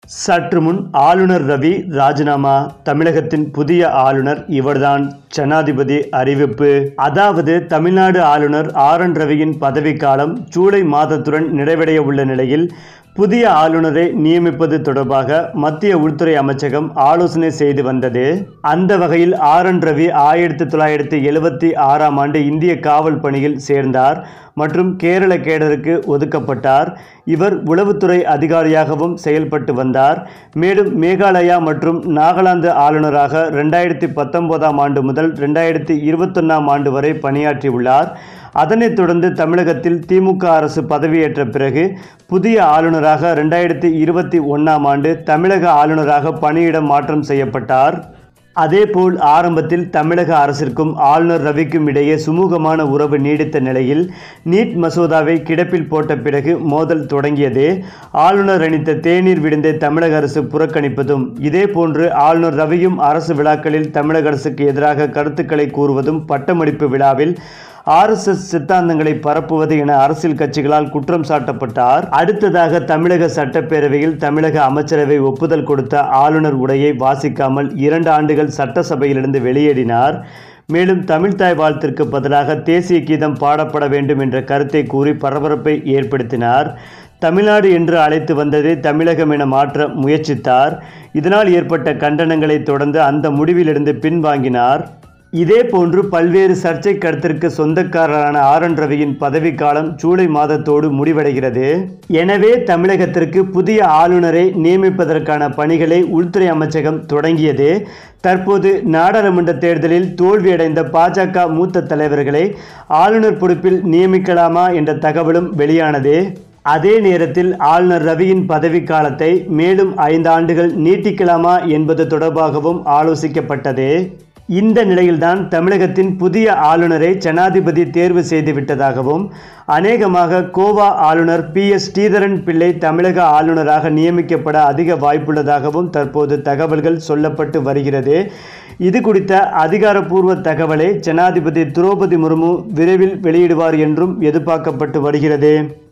சற்று முன் ஆளுநர் ரவி ராஜினாமா தமிழகத்தின் புதிய ஆளுநர் இவர்தான் ஜனாதிபதி அறிவிப்பு அதாவது தமிழ்நாடு ஆளுநர் ஆர் என் ரவியின் பதவிக்காலம் ஜூலை மாதத்துடன் நிறைவடைய உள்ள நிலையில் புதிய ஆளுநரை நியமிப்பது தொடர்பாக மத்திய உள்துறை அமைச்சகம் ஆலோசனை செய்து வந்தது அந்த வகையில் ஆர் என் ரவி ஆயிரத்தி தொள்ளாயிரத்தி எழுபத்தி ஆறாம் ஆண்டு இந்திய காவல் பணியில் சேர்ந்தார் மற்றும் கேரள கேடருக்கு ஒதுக்கப்பட்டார் இவர் உளவுத்துறை அதிகாரியாகவும் செயல்பட்டு வந்தார் மேலும் மேகாலயா மற்றும் நாகாலாந்து ஆளுநராக ரெண்டாயிரத்தி பத்தொன்பதாம் ஆண்டு முதல் ரெண்டாயிரத்தி இருபத்தொன்னாம் ஆண்டு வரை பணியாற்றியுள்ளார் அதனைத் தொடர்ந்து தமிழகத்தில் திமுக அரசு பதவியேற்ற பிறகு புதிய ஆளுநராக ரெண்டாயிரத்தி இருபத்தி ஒன்றாம் ஆண்டு தமிழக ஆளுநராக பணியிடம் மாற்றம் செய்யப்பட்டார் அதேபோல் ஆரம்பத்தில் தமிழக அரசிற்கும் ஆளுநர் ரவிக்கும் இடையே சுமூகமான உறவு நீடித்த நிலையில் நீட் மசோதாவை கிடப்பில் போட்ட பிறகு மோதல் தொடங்கியது ஆளுநர் அணித்த தேநீர் விடுந்தை தமிழக அரசு புறக்கணிப்பதும் இதேபோன்று ஆளுநர் ரவியும் அரசு விழாக்களில் தமிழக அரசுக்கு எதிராக கருத்துக்களை கூறுவதும் பட்டமளிப்பு விழாவில் ஆர்எஸ்எஸ் சித்தாந்தங்களை பரப்புவது என அரசியல் கட்சிகளால் குற்றம் சாட்டப்பட்டார் அடுத்ததாக தமிழக சட்டப்பேரவையில் தமிழக அமைச்சரவை ஒப்புதல் கொடுத்த ஆளுநர் உரையை வாசிக்காமல் இரண்டு ஆண்டுகள் சட்டசபையிலிருந்து வெளியேறினார் மேலும் தமிழ்தாய் வாழ்த்திற்கு பதிலாக தேசிய கீதம் பாடப்பட வேண்டும் என்ற கருத்தை கூறி பரபரப்பை ஏற்படுத்தினார் தமிழ்நாடு என்று அழைத்து வந்ததை தமிழகம் என மாற்ற முயற்சித்தார் இதனால் ஏற்பட்ட கண்டனங்களை தொடர்ந்து அந்த முடிவிலிருந்து பின்வாங்கினார் இதே போன்று பல்வேறு சர்ச்சை கருத்திற்கு சொந்தக்காரரான ஆர் என் ரவியின் பதவிக்காலம் ஜூலை மாதத்தோடு முடிவடைகிறது எனவே தமிழகத்திற்கு புதிய ஆளுநரை நியமிப்பதற்கான பணிகளை உள்துறை அமைச்சகம் தொடங்கியது தற்போது நாடாளுமன்ற தேர்தலில் தோல்வியடைந்த பாஜக மூத்த தலைவர்களை ஆளுநர் பொறுப்பில் நியமிக்கலாமா என்ற தகவலும் வெளியானது அதே நேரத்தில் ஆளுநர் ரவியின் பதவிக்காலத்தை மேலும் ஐந்து ஆண்டுகள் நீட்டிக்கலாமா என்பது தொடர்பாகவும் ஆலோசிக்கப்பட்டது இந்த நிலையில்தான் தமிழகத்தின் புதிய ஆளுநரை ஜனாதிபதி தேர்வு செய்துவிட்டதாகவும் அநேகமாக கோவா ஆளுநர் பி எஸ் ஸ்ரீதரன் பிள்ளை தமிழக ஆளுநராக நியமிக்கப்பட அதிக வாய்ப்புள்ளதாகவும் தற்போது தகவல்கள் சொல்லப்பட்டு வருகிறது இது குறித்த அதிகாரப்பூர்வ தகவலை ஜனாதிபதி திரௌபதி முர்மு விரைவில் வெளியிடுவார் என்றும் எதிர்பார்க்கப்பட்டு வருகிறது